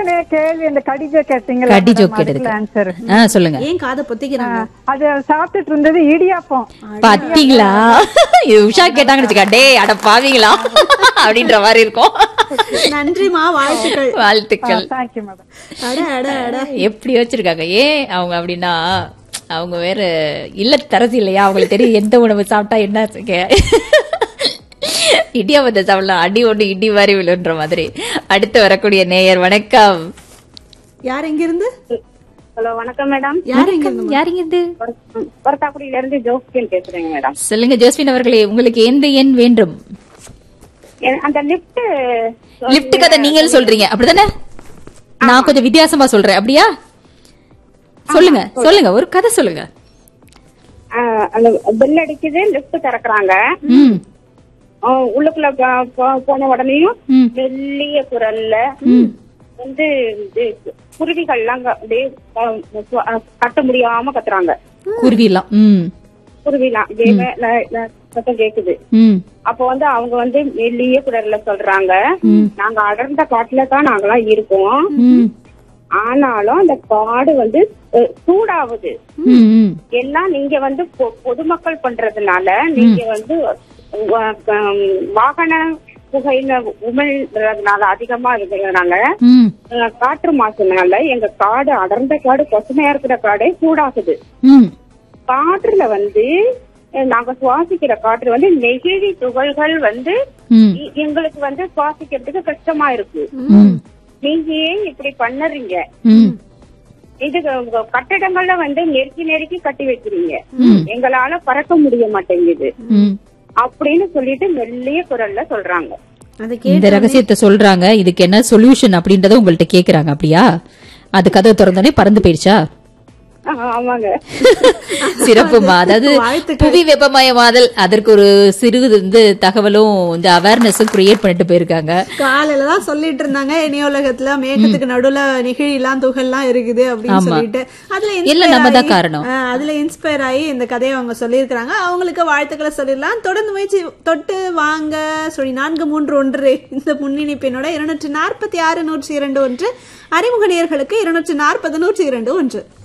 ஏற்கனவே கேள்வி இந்த கடிஜோ கேட்டீங்களா கடி ஜோக் கேட்டதுக்கு ஆன்சர் ஆ சொல்லுங்க ஏன் காதை பொத்திக்கிறாங்க அது சாப்பிட்டுட்டு இருந்தது இடியாப்பம் பாத்தீங்களா இது உஷா கேட்டாங்கன்னு வச்சுக்கா டேய் அட பாவீங்களா அப்படின்ற மாதிரி இருக்கும் நன்றிமா வாழ்த்துக்கள் வாழ்த்துக்கள் தேங்க்யூ மேடம் அட அட அட எப்படி வச்சிருக்காங்க ஏன் அவங்க அப்படின்னா அவங்க வேற இல்லத்தரசி இல்லையா அவங்களுக்கு தெரியும் எந்த உணவு சாப்பிட்டா என்ன இருக்கு. இடியாப்பத்தை சாப்பிடலாம் அடி ஒண்ணு இடி மாதிரி விழுன்ற மாதிரி அடுத்து வரக்கூடிய நேயர் வணக்கம் யார் எங்க இருந்து ஹலோ வணக்கம் மேடம் யார் எங்க இருந்து யாருங்க இது பொரத்தாக்குடியில இருந்து ஜோஸ்பின் பேசுறேங்க மேடம் சொல்லுங்க ஜோஸ்பின் அவர்களே உங்களுக்கு எந்த எண் வேண்டும் எ- அந்த லிப்ட் லிப்ட் கதை நீங்க சொல்றீங்க அப்படிதானே நான் கொஞ்சம் வித்தியாசமா சொல்றேன் அப்படியா சொல்லுங்க சொல்லுங்க ஒரு கதை சொல்லுங்க அந்த பெல் அடிக்குது லிப்ட் திறக்கறாங்க ம் அஹ் உள்ளுக்குள்ள ப- போ- போன உடனேயும் ம். மெல்லிய குரல்ல வந்து இது குருவிகள்லாம் க- அப்படியே அஹ், அஹ், கட்ட முடியாம கத்துறாங்க குருவிலாம் ம் குருவிலாம் அப்படியே மே- ல- ல- சத்தம் கேக்குது ம் அப்ப வந்து அவங்க வந்து மெல்லிய குரல்ல சொல்றாங்க நாங்க அடர்ந்த காட்டுல தான் நாங்கெல்லாம் இருக்கோம் ம் ஆனாலும் அந்த காடு வந்து அஹ், சூடாகுது ம் ம் எல்லாம் நீங்க வந்து பொ- பொதுமக்கள் பண்றதுனால நீங்க வந்து வ- ஹம், வாகன புகையில உமிழ்றதுனால அதிகமா இருக்கிறதுனால ம் அஹ், காற்று மாசுனால எங்க காடு அடர்ந்த காடு பசுமையா இருக்கிற காடே சூடாகுது ம் காற்றுல வந்து அஹ், நாங்க சுவாசிக்கிற காற்று வந்து நெகிழி துகள்கள் வந்து ம் எ- எங்களுக்கு வந்து சுவாசிக்கிறதுக்கு கஷ்டமா இருக்கு ம் நீங்க ஏன் இப்படி பண்ணுறீங்க ம் இது உங்க கட்டடங்கள்ல வந்து நெருக்கி நெருக்கி கட்டி வைக்கிறீங்க எங்களால பறக்க முடிய மாட்டேங்குது ம் அப்படின்னு சொல்லிட்டு மெல்லிய குரல்ல சொல்றாங்க அதை இந்த ரகசியத்தை சொல்றாங்க இதுக்கு என்ன சொல்யூஷன் அப்படின்றத உங்கள்ட்ட கேக்குறாங்க அப்படியா அது கதவு திறந்தோடனே பறந்து போயிடுச்சா ஆ, ஆமாங்க சிறப்புமா அதாவது வாழ்த்துக்கள். புவி வெப்பமயமாதல் அதற்கு ஒரு சிறு வந்து தகவலும் இந்த அவேர்னஸும் கிரியேட் பண்ணிட்டு போயிருக்காங்க காலையில தான் சொல்லிட்டு இருந்தாங்க இணையோலகத்துல மேகத்துக்கு நடுவுல நெகிழிலாம் துகள்லாம் இருக்குது அப்படின்னு ஆமா. சொல்லிட்டு அதுல இல்ல, inspire நம்ம தான் ஆகி- காரணம். ஆ, அதுல இன்ஸ்பயர் ஆகி இந்த கதையை அவங்க சொல்லியிருக்காங்க அவங்களுக்கு வாழ்த்துக்களை சொல்லிடலாம் தொடர்ந்து முயற்சி தொட்டு வாங்க சொல்லி நான்கு மூன்று ஒன்று இந்த முன்னிணைப்பினோட இருநூற்றி நாற்பத்தி ஆறு நூற்றி இரண்டு ஒன்று அறிமுக நேயர்களுக்கு இருநூற்றி நாற்பது நூற்றி இரண்டு ஒன்று